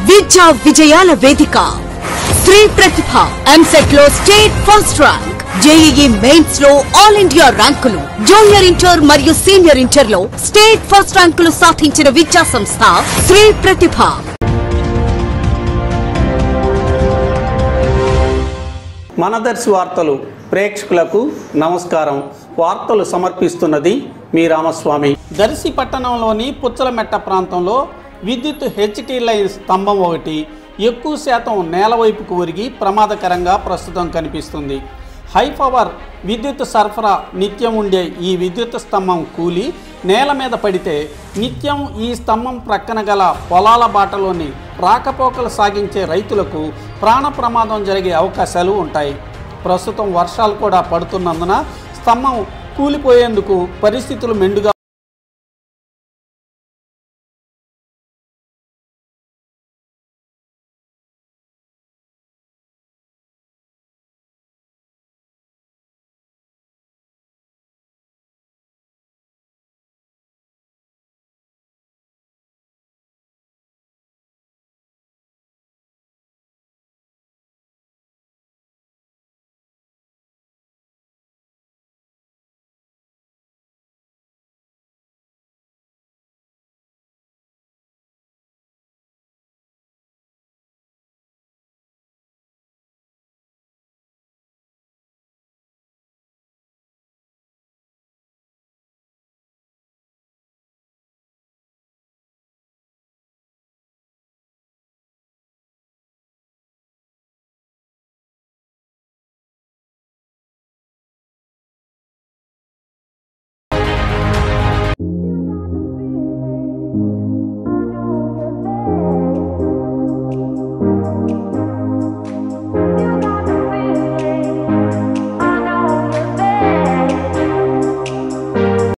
విద్యా విజయాల వేదిక స్త్రీ ప్రతిభ ఎంసెట్ లో state first rank JEE Mains లో ఆల్ ఇండియా ర్యాంకులు జూనియర్ ఇంటర్ మరియు సీనియర్ ఇంటర్ లో స్టేట్ ఫస్ట్ ర్యాంకులు సాధించిన విద్యా సంస్థ స్త్రీ ప్రతిభ మనదర్శి వార్తలు ప్రేక్షకులకు నమస్కారం వార్తలు సమర్పిస్తున్నది మీ రామస్వామి దర్శి పట్టణంలోని పుచ్చలమెట్ట ప్రాంతంలో విద్యుత్ హెచ్టీ లైన్ స్తంభం ఒకటి ఎక్కువ శాతం నేల వైపుకు ఒరిగి ప్రమాదకరంగా ప్రస్తుతం కనిపిస్తుంది హై పవర్ విద్యుత్ సరఫరా నిత్యం ఉండే ఈ విద్యుత్ స్తంభం కూలి నేల మీద పడితే నిత్యం ఈ స్తంభం ప్రక్కన గల పొలాల బాటలోని రాకపోకలు సాగించే రైతులకు ప్రాణ ప్రమాదం జరిగే అవకాశాలు ఉంటాయి ప్రస్తుతం వర్షాలు కూడా పడుతున్నందున స్తంభం కూలిపోయేందుకు పరిస్థితులు మెండుగా